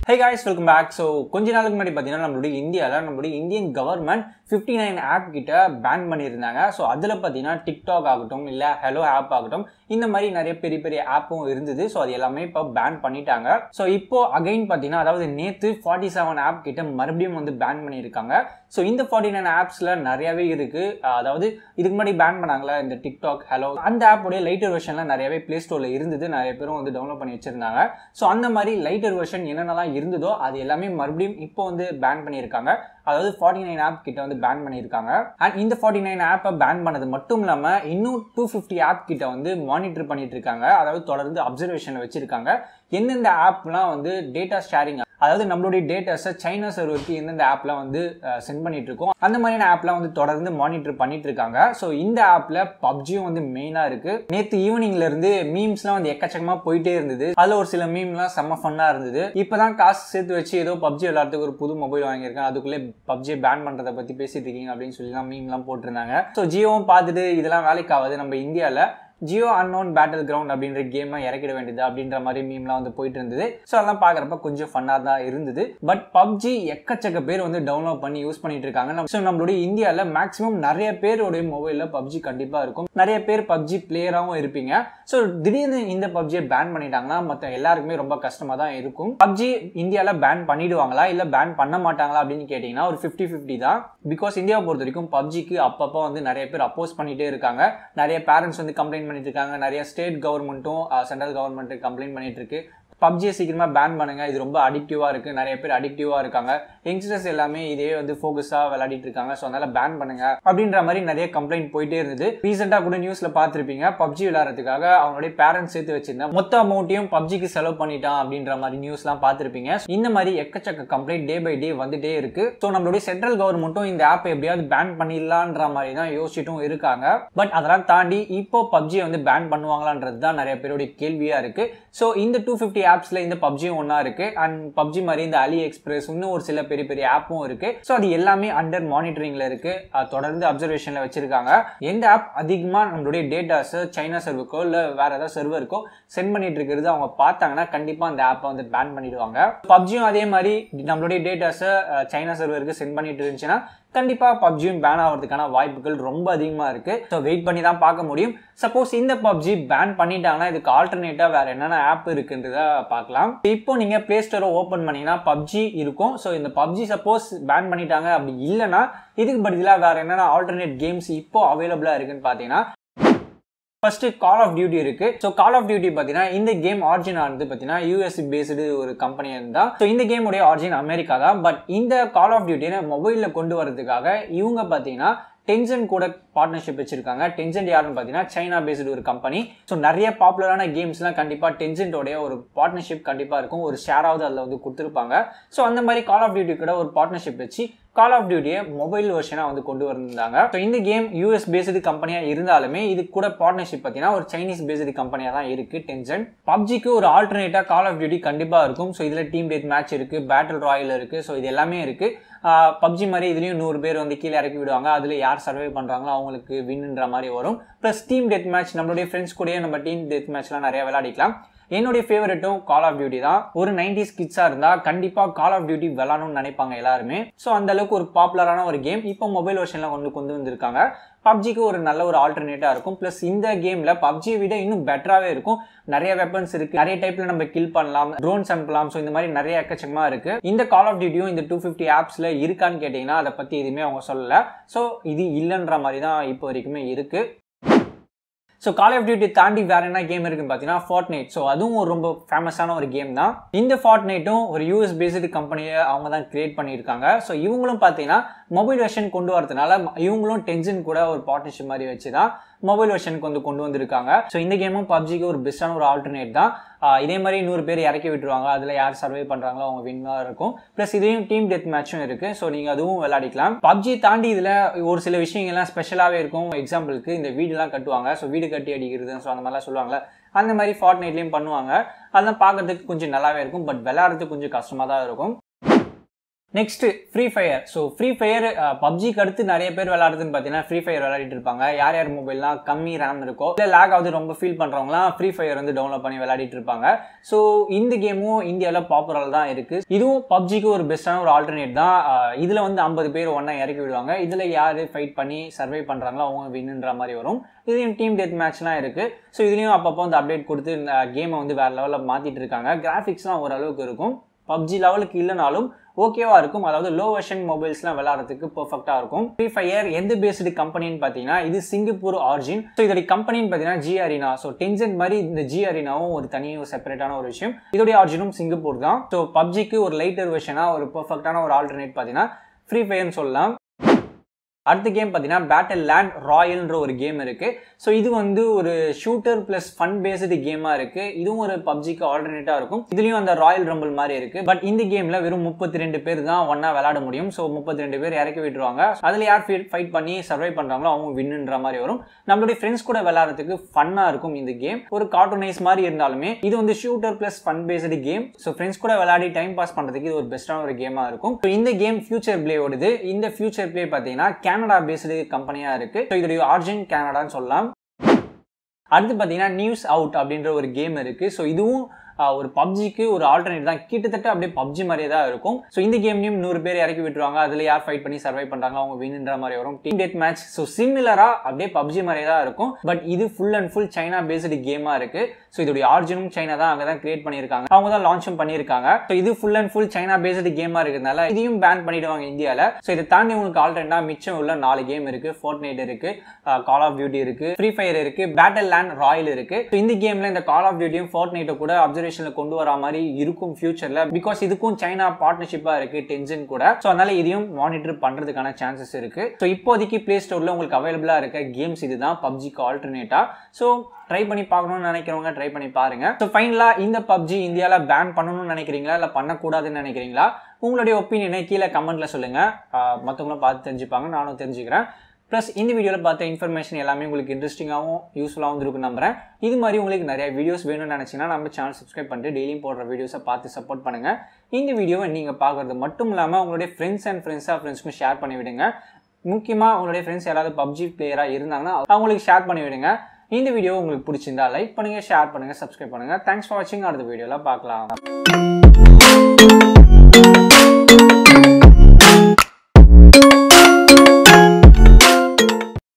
ஹே guys welcome back so கொஞ்ச நாளுக்கு முன்னாடி பார்த்தீங்கன்னா நம்மளுடைய இந்தியாவில் நம்மளுடைய Indian government fifty nine app கிட்ட பேன் பண்ணியிருந்தாங்க ஸோ அதில் பார்த்தீங்கன்னா டிக்டாக் ஆகட்டும் இல்லை ஹலோ ஆப் ஆகட்டும் இந்த மாதிரி நிறைய பெரிய பெரிய ஆப்பும் இருந்தது ஸோ அது எல்லாமே இப்போ பேன் பண்ணிட்டாங்க ஸோ இப்போ அகைன் பார்த்தீங்கன்னா அதாவது நேற்று ஃபார்ட்டி செவன் ஆப் கிட்ட மறுபடியும் வந்து பேன் பண்ணியிருக்காங்க ஸோ இந்த ஃபார்ட்டி நைன் ஆப்ஸில் நிறையவே இருக்குது அதாவது இதுக்கு முன்னாடி பேன் பண்ணாங்களா இந்த டிக்டாக் ஹலோ அந்த ஆப்போடைய லைட்டர் வெர்ஷன்லாம் நிறையவே ப்ளே ஸ்டோரில் இருந்தது நிறைய பேரும் வந்து டவுன்லோட் பண்ணி வச்சிருந்தாங்க ஸோ அந்த மாதிரி லைட்டர் வெர்ஷன் என்னென்னலாம் இருந்ததோ அது எல்லாமே மறுபடியும் இப்போ வந்து பேன் பண்ணியிருக்காங்க அதாவது ஃபார்ட்டி நைன் ஆப் கிட்ட வந்து பேன் பண்ணியிருக்காங்க அண்ட் இந்த ஃபார்ட்டி நைன் ஆப்பை பேன் பண்ணது மட்டும் இல்லாமல் இன்னும் டூ ஃபிஃப்டி ஆப் கிட்ட வந்து மானிட்டர் பண்ணிட்டு இருக்காங்க அதாவது தொடர்ந்து அப்சர்வேஷனில் வச்சிருக்காங்க எந்தெந்த ஆப்லாம் வந்து டேட்டா ஷேரிங் அதாவது நம்மளுடைய டேட்டாஸை சைனா சர்வருக்கு எந்தெந்த ஆப்லாம் வந்து சென்ட் பண்ணிட்டு இருக்கோம் அந்த மாதிரியான ஆப்லாம் வந்து தொடர்ந்து மானிட்டர் பண்ணிட்டு இருக்காங்க ஸோ இந்த ஆப்ல பப்ஜியும் வந்து மெயினாக இருக்கு நேற்று ஈவினிங்ல இருந்து மீம்ஸ்லாம் வந்து எக்கச்சக்கமாக போயிட்டே இருந்தது அதில் ஒரு சில மீம்லாம் செம்ம ஃபன்னாக இருந்தது இப்போதான் காசு சேர்த்து வச்சு ஏதோ பப்ஜி விளாட்றதுக்கு ஒரு புது மொபைல் வாங்கியிருக்கேன் அதுக்குள்ளே பப்ஜியை பேன் பண்ணுறதை பற்றி பேசிட்டு இருக்கீங்க அப்படின்னு சொல்லி மீம்லாம் போட்டிருந்தாங்க ஸோ ஜியோவும் பார்த்துட்டு இதெல்லாம் வேலைக்கு ஆகாது நம்ம இந்தியாவில் ஜியோ அன்னோன் பேட்டில் கிரவுண்ட் அப்படின்ற கேமை இறக்கிட வேண்டியது அப்படின்ற மாதிரி மீம்லாம் வந்து போயிட்டு இருந்தது ஸோ அதெல்லாம் பார்க்குறப்ப கொஞ்சம் ஃபன்னாக தான் இருந்தது பட் பப்ஜி எக்கச்சக்க பேர் வந்து டவுன்லோட் பண்ணி யூஸ் பண்ணிட்டு இருக்காங்க ஸோ நம்மளுடைய இந்தியாவில் மேக்ஸிமம் நிறைய பேருடைய மொபைலில் பப்ஜி கண்டிப்பாக இருக்கும் நிறைய பேர் பப்ஜி பிளேயராகவும் இருப்பீங்க ஸோ திடீர்னு இந்த பப்ஜியை பேன் பண்ணிட்டாங்கன்னா மற்ற எல்லாருக்குமே ரொம்ப கஷ்டமாக தான் இருக்கும் பப்ஜி இந்தியாவில் பேன் பண்ணிடுவாங்களா இல்லை பேன் பண்ண மாட்டாங்களா அப்படின்னு கேட்டிங்கன்னா ஒரு ஃபிஃப்டி ஃபிஃப்டி தான் பிகாஸ் இந்தியாவை பொறுத்த வரைக்கும் பப்ஜிக்கு அப்பப்போ வந்து நிறைய பேர் அப்போஸ் பண்ணிட்டே இருக்காங்க நிறைய பேரண்ட்ஸ் வந்து கம்ப்ளைண்ட் பண்ணிட்டு இருக்காங்க நிறைய ஸ்டேட் கவர்மெண்ட்டும் சென்ட்ரல் கவர்மெண்ட் கம்ப்ளைண்ட் பண்ணிட்டு இருக்கு பப்ஜியை சீக்கிரமாக பேன் பண்ணுங்க இது ரொம்ப அடிக்டிவாக இருக்குது நிறைய பேர் அடிக்டிவாக இருக்காங்க யங்ஸ்டர்ஸ் எல்லாமே இதே வந்து ஃபோக்கஸாக விளையாடிட்டு இருக்காங்க ஸோ அதனால பேன் பண்ணுங்க அப்படின்ற மாதிரி நிறைய கம்ப்ளைண்ட் போயிட்டே இருந்தது ரீசெண்டாக கூட நியூஸில் பார்த்துருப்பீங்க பப்ஜி விளையாடுறதுக்காக அவனுடைய பேரண்ட்ஸ் சேர்த்து வச்சிருந்தேன் மொத்த அமௌண்ட்டையும் பப்ஜிக்கு செலவு பண்ணிட்டான் அப்படின்ற மாதிரி நியூஸ்லாம் பார்த்துருப்பீங்க இந்த மாதிரி எக்கச்சக்க கம்ப்ளைண்ட் டே பை டே வந்துட்டே இருக்கு ஸோ நம்மளுடைய சென்ட்ரல் கவர்மெண்ட்டும் இந்த ஆப்பை எப்படியாவது பேன் பண்ணிடலான்ற மாதிரி தான் யோசிச்சுட்டும் இருக்காங்க பட் அதெல்லாம் தாண்டி இப்போ பப்ஜியை வந்து பேன் பண்ணுவாங்களான்றது தான் நிறைய பேருடைய கேள்வியாக இருக்கு ஸோ இந்த டூ ஃபிஃப்டி ஆப்ஸ்ல இந்த பப்ஜியும் ஒன்றா இருக்கு அண்ட் பப்ஜி மாதிரி இந்த அலி எக்ஸ்பிரஸ் இன்னும் ஒரு சில பெரிய பெரிய ஆப்பும் இருக்கு ஸோ அது எல்லாமே அண்டர் மானிட்டரிங்ல இருக்கு தொடர்ந்து அப்சர்வேஷன்ல வச்சிருக்காங்க எந்த ஆப் அதிகமாக நம்மளுடைய டேட்டாஸ் சைனா சர்வருக்கோ இல்லை வேற ஏதாவது சர்வருக்கோ சென்ட் பண்ணிட்டு இருக்கிறது அவங்க பார்த்தாங்கன்னா கண்டிப்பாக அந்த ஆப்பை வந்து பேன் பண்ணிடுவாங்க பப்ஜியும் அதே மாதிரி நம்மளுடைய டேட்டாஸை சைனா சர்வருக்கு சென்ட் பண்ணிட்டு இருந்துச்சுன்னா கண்டிப்பாக பப்ஜியும் பேன் ஆகிறதுக்கான வாய்ப்புகள் ரொம்ப அதிகமாக இருக்குது ஸோ வெயிட் பண்ணி தான் பார்க்க முடியும் சப்போஸ் இந்த பப்ஜி பேன் பண்ணிட்டாங்கன்னா இதுக்கு ஆல்டர்னேட்டாக வேறு என்னென்ன ஆப் இருக்குன்றத பார்க்கலாம் இப்போ நீங்கள் ப்ளே ஸ்டோரை ஓப்பன் பண்ணிங்கன்னா பப்ஜி இருக்கும் ஸோ இந்த பப்ஜி சப்போஸ் பேன் பண்ணிட்டாங்க அப்படி இல்லைன்னா இதுக்கு பதிலாக வேறு என்னென்ன ஆல்டர்னேட் கேம்ஸ் இப்போ அவைலபிளாக இருக்குன்னு பார்த்தீங்கன்னா ஃபர்ஸ்ட் கால் ஆஃப் டியூட்டி இருக்கு ஸோ கால் ஆஃப் டியூட்டி பார்த்தீங்கன்னா இந்த கேம் ஆர்ஜின் ஆனது பார்த்தீங்கன்னா யூஎஸ் பேஸ்டு ஒரு கம்பெனி இருந்தா ஸோ இந்த கேமுடைய ஆர்ஜின் அமெரிக்கா தான் பட் இந்த கால் ஆஃப் டியூட்டியை மொபைலில் கொண்டு வரதுக்காக இவங்க பார்த்தீங்கன்னா டென்சன் கூட பார்ட்னர்ஷிப் வச்சிருக்காங்க டென்சென்ட் யாருன்னு பார்த்தீங்கன்னா சைனா பேஸ்டு ஒரு கம்பெனி ஸோ நிறைய பாப்புலரான கேம்ஸ்லாம் கண்டிப்பாக டென்சென்ட்டோடைய ஒரு பார்ட்னர்ஷிப் கண்டிப்பாக இருக்கும் ஒரு ஷேராவது அதில் வந்து கொடுத்துருப்பாங்க ஸோ அந்த மாதிரி கால் ஆஃப் டியூட்டி கூட ஒரு பார்ட்னர்ஷிப் வச்சு கால் ஆஃப் டியூட்டியை மொபைல் வெர்ஷனாக வந்து கொண்டு வந்திருந்தாங்க ஸோ இந்த கேம் யூஎஸ் பேஸ்டு கம்பெனியாக இருந்தாலுமே இது கூட பார்ட்னர்ஷிப் பார்த்தீங்கன்னா ஒரு சைனீஸ் பேஸ்டு கம்பெனியாக தான் இருக்குது டென்சன் பப்ஜிக்கு ஒரு ஆல்டர்னேட்டாக கால் ஆஃப் டியூட்டி கண்டிப்பாக இருக்கும் ஸோ இதில் டீம் டேட் மேட்ச் இருக்குது பேட்டில் ராயல் இருக்குது ஸோ இது எல்லாமே இருக்குது பப்ஜி மாதிரி இதுலேயும் நூறு பேர் வந்து கீழே இறக்கி விடுவாங்க அதில் யார் சர்வை பண்ணுறாங்களோ அவங்களுக்கு வின்ன்ற மாதிரி வரும் ப்ளஸ் டீம் டெத் மேட்ச் நம்மளுடைய ஃப்ரெண்ட்ஸ் கூடயே நம்ம டீம் டெத் மேட்ச்லாம் நிறைய விளையாடிக்கலாம் என்னுடைய ஃபேவரட்டும் கால் ஆஃப் டியூட்டி தான் ஒரு நைன்டிஸ் கிட்ஸாக இருந்தால் கண்டிப்பாக கால் ஆஃப் டியூட்டி விளாடணும்னு நினைப்பாங்க எல்லாருமே ஸோ அந்த அளவுக்கு ஒரு பாப்புலரான ஒரு கேம் இப்போ மொபைல் வெர்ஷனில் கொண்டு கொண்டு வந்திருக்காங்க பப்ஜிக்கு ஒரு நல்ல ஒரு ஆல்டர்னேட்டாக இருக்கும் ப்ளஸ் இந்த கேமில் பப்ஜியை விட இன்னும் பெட்டராகவே இருக்கும் நிறைய வெப்பன்ஸ் இருக்குது நிறைய டைப்பில் நம்ம கில் பண்ணலாம் ட்ரோன்ஸ் அனுப்பலாம் ஸோ இந்த மாதிரி நிறைய எக்கச்சக்கமாக இருக்குது இந்த கால் ஆஃப் டியூட்டியும் இந்த டூ ஃபிஃப்டி ஆப்ஸில் இருக்கான்னு கேட்டிங்கன்னா அதை பற்றி எதுவுமே அவங்க சொல்லலை ஸோ இது இல்லைன்ற மாதிரி தான் இப்போ வரைக்குமே இருக்குது ஸோ கால் ஆஃப் டியூட்டி தாண்டி வேற என்ன கேம் இருக்குன்னு பார்த்தீங்கன்னா ஃபார்ட் நைட் ஸோ அதுவும் ஒரு ரொம்ப ஃபேமஸான ஒரு கேம் தான் இந்த ஃபார்ட் நைட்டும் ஒரு யூஎஸ் பேஸ்டு கம்பெனியை அவங்க தான் கிரியேட் பண்ணியிருக்காங்க ஸோ இவங்களும் பார்த்தீங்கன்னா மொபைல் வெர்ஷன் கொண்டு வரதுனால இவங்களும் டென்ஷன் கூட ஒரு பார்ட்னர்ஷிப் மாதிரி வச்சு தான் மொபைல் வெர்ஷனுக்கு வந்து கொண்டு வந்திருக்காங்க ஸோ இந்த கேமும் பப்ஜிக்கு ஒரு பெஸ்ட்டான ஒரு ஆல்டர்னேட் தான் இதே மாதிரி நூறு பேர் இறக்கி விட்டுருவாங்க அதில் யார் சர்வே பண்ணுறாங்களோ அவங்க வின்னாக இருக்கும் ப்ளஸ் இதையும் டீம் டெத் மேட்சும் இருக்குது ஸோ நீங்கள் அதுவும் விளையாடிக்கலாம் பப்ஜி தாண்டி இதில் ஒரு சில விஷயங்கள்லாம் ஸ்பெஷலாகவே இருக்கும் எக்ஸாம்பிளுக்கு இந்த வீடுலாம் கட்டுவாங்க ஸோ வீடு கட்டி அடிக்கிறது ஸோ அந்த மாதிரிலாம் சொல்லுவாங்கல்ல அந்த மாதிரி ஃபார்ட் நைட்லேயும் பண்ணுவாங்க அதெல்லாம் பார்க்கறதுக்கு கொஞ்சம் நல்லாவே இருக்கும் பட் விளையாடுறதுக்கு கொஞ்சம் கஷ்டமாக தான் இருக்கும் next free fire so free fire பப்ஜிக்கு அடுத்து நிறைய பேர் விளையாடுறதுன்னு பார்த்தீங்கன்னா ஃப்ரீ ஃபயர் விளையாடிட்டு இருப்பாங்க யார் யார் மொபைல்லாம் கம்மி ரேம் இருக்கோ இல்லை லேக் ஆகுது ரொம்ப ஃபீல் பண்ணுறவங்களாம் ஃப்ரீ ஃபயர் வந்து டவுன்லோட் பண்ணி விளையாடிட்டு இருப்பாங்க ஸோ இந்த கேமும் இந்தியாவில் பாப்புலர் தான் இருக்குது இதுவும் பப்ஜிக்கு ஒரு பெஸ்ட்டான ஒரு ஆல்டர்னேட் தான் இதில் வந்து ஐம்பது பேர் ஒன்றா இறக்கி விடுவாங்க இதில் யார் ஃபைட் பண்ணி சர்வை பண்ணுறாங்களோ அவங்க வின்னுன்ற மாதிரி வரும் இதுலேயும் டீம் டெத் மேட்ச்லாம் இருக்குது ஸோ இதுலேயும் அப்பப்போ வந்து அப்டேட் கொடுத்து இந்த கேமை வந்து வேறு லெவலில் மாற்றிட்டு இருக்காங்க கிராஃபிக்ஸ்லாம் ஓரளவுக்கு இருக்கும் பப்ஜி லெவலுக்கு இல்லைனாலும் ஓகேவா இருக்கும் அதாவது லோ வெர்ஷன் மொபைல்ஸ்லாம் விளாட்றதுக்கு பெர்ஃபெக்டாக இருக்கும் ஃப்ரீ ஃபயர் எந்த பேஸ்டு கம்பெனின்னு பார்த்தீங்கன்னா இது சிங்கப்பூர் ஆர்ஜின் ஸோ இதோடைய கம்பெனின்னு பார்த்தீங்கன்னா ஜி அரினா ஸோ டென்சென்ட் மாதிரி இந்த ஜி அரினாவும் ஒரு தனி ஒரு செப்பரேட்டான ஒரு விஷயம் இதோடைய ஆர்ஜினும் சிங்கப்பூர் தான் ஸோ பப்ஜிக்கு ஒரு லைட்டர் வெர்ஷனாக ஒரு பெர்ஃபெக்டான ஒரு ஆல்டர்னேட் பார்த்தீங்கன்னா ஃப்ரீ ஃபயர்னு சொல்லலாம் அடுத்த கேம் பார்த்தீங்கன்னா பேட்டில் லேண்ட் ராயல்ன்ற ஒரு கேம் இருக்கு ஸோ இது வந்து ஒரு ஷூட்டர் பிளஸ் ஃபன் பேஸ்டு கேமாக இருக்கு இதுவும் ஒரு பப்ஜிக்கு ஆல்டர்னேட்டாக இருக்கும் இதுலயும் அந்த ராயல் ரம்பிள் மாதிரி இருக்கு பட் இந்த கேம்ல வெறும் முப்பத்தி ரெண்டு பேர் தான் ஒன்னா விளையாட முடியும் ஸோ முப்பத்தி ரெண்டு பேர் இறக்கி விட்டுருவாங்க அதில் யார் ஃபைட் பண்ணி சர்வை பண்றாங்களோ அவங்க வின்னுன்ற மாதிரி வரும் நம்மளுடைய ஃப்ரெண்ட்ஸ் கூட விளையாடுறதுக்கு ஃபன்னாக இருக்கும் இந்த கேம் ஒரு கார்ட்டூனைஸ் மாதிரி இருந்தாலுமே இது வந்து shooter plus fun based game so friends கூட விளையாடி டைம் பாஸ் பண்ணுறதுக்கு இது ஒரு பெஸ்ட்டான ஒரு கேமாக இருக்கும் ஸோ இந்த கேம் ஃபியூச்சர் பிளே ஓடுது இந்த ஃபியூச்சர் பிளே பார்த்தீங்கன்னா கனடா பேஸ்டு கம்பெனியாக இருக்கு ஸோ இதோடைய ஆர்ஜின் கனடான்னு சொல்லலாம் அடுத்து பார்த்தீங்கன்னா நியூஸ் அவுட் அப்படின்ற ஒரு கேம் இருக்கு ஸோ இதுவும் ஒரு பப்ஜிக்கு ஒரு ஆல்டர்னேட் தான் கிட்டத்தட்ட அப்படியே பப்ஜி மாதிரியே தான் இருக்கும் ஸோ இந்த கேம்லையும் நூறு பேர் இறக்கி விட்டுருவாங்க அதில் யார் ஃபைட் பண்ணி சர்வை பண்ணுறாங்க அவங்க வின்ன்ற மாதிரி வரும் டீம் டெத் மேட்ச் ஸோ சிமிலராக அப்படியே பப்ஜி மாதிரியே தான் இருக்கும் பட் இது full and full China based கேமாக இருக்கு ஸோ இதோடைய ஆர்ஜினும் சைனா தான் அங்கே தான் கிரியேட் பண்ணியிருக்காங்க அவங்க தான் லான்ச்சும் பண்ணியிருக்காங்க ஸோ இது full and full China based கேமாக இருக்கிறதுனால இதையும் பேன் பண்ணிடுவாங்க இந்தியாவில் ஸோ இதை தாண்டி உங்களுக்கு ஆல்ரெண்டா மிச்சம் உள்ள நாலு கேம் இருக்கு ஃபோர்ட் நைட் இருக்கு கால் ஆஃப் டியூட்டி இருக்கு ஃப்ரீ ஃபயர் இருக்கு பேட்டில் லேண்ட் ராயல் இருக்கு ஸோ இந்த கேம்ல இந்த கால் ஆஃப் டியூட்டியும் ஃபோர்ட் நைட்டை கூட அப்சர்வேஷன்ல கொண்டு வரா மாதிரி இருக்கும் ஃபியூச்சர்ல பிகாஸ் இதுக்கும் சைனா பார்ட்னர்ஷிப்பா இருக்கு டென்ஷன் கூட ஸோ அதனால இதையும் மானிட்டர் பண்றதுக்கான சான்சஸ் இருக்கு ஸோ இப்போதைக்கு பிளே ஸ்டோர்ல உங்களுக்கு அவைலபிளா இருக்க கேம்ஸ் இதுதான் பப்ஜிக்கு ஆல்டர்னேட்டா ஸோ ட்ரை பண்ணி பார்க்கணும்னு நினைக்கிறவங்க ட்ரை பண்ணி பாருங்க ஸோ ஃபைனலாக இந்த பப்ஜி இந்தியாவில் பேன் பண்ணணும்னு நினைக்கிறீங்களா இல்லை பண்ணக்கூடாதுன்னு நினைக்கிறீங்களா உங்களுடைய ஒப்பீனியனை கீழே கமெண்ட்ல சொல்லுங்க மற்றவங்களும் பார்த்து தெரிஞ்சுப்பாங்க நானும் தெரிஞ்சுக்கிறேன் ப்ளஸ் இந்த வீடியோவில் பார்த்த இன்ஃபர்மேஷன் எல்லாமே உங்களுக்கு இன்ட்ரெஸ்டிங்காகவும் யூஸ்ஃபுல்லாகவும் இருக்கும் நம்புறேன் இது மாதிரி உங்களுக்கு நிறைய வீடியோஸ் வேணும்னு நினச்சிங்கன்னா நம்ம சேனல் சப்ஸ்கிரைப் பண்ணிட்டு டெய்லியும் போடுற வீடியோஸை பார்த்து சப்போர்ட் பண்ணுங்கள் இந்த வீடியோவை நீங்கள் பார்க்குறது மட்டும் இல்லாமல் உங்களுடைய ஃப்ரெண்ட்ஸ் அண்ட் ஃப்ரெண்ட்ஸாக ஃப்ரெண்ட்ஸ்க்கும் ஷேர் பண்ணி விடுங்க முக்கியமாக உங்களுடைய ஃப்ரெண்ட்ஸ் யாராவது பப்ஜி பிளேயராக இருந்தாங்கன்னா அவங்களுக்கு ஷேர் பண்ணி விடுங்க இந்த வீடியோ உங்களுக்கு பிடிச்சிருந்தா லைக் பண்ணுங்க ஷேர் பண்ணுங்க சப்ஸ்கிரைப் பண்ணுங்க தேங்க்ஸ் ஃபார் வாட்சிங் அடுத்த வீடியோவில் பார்க்கலாம்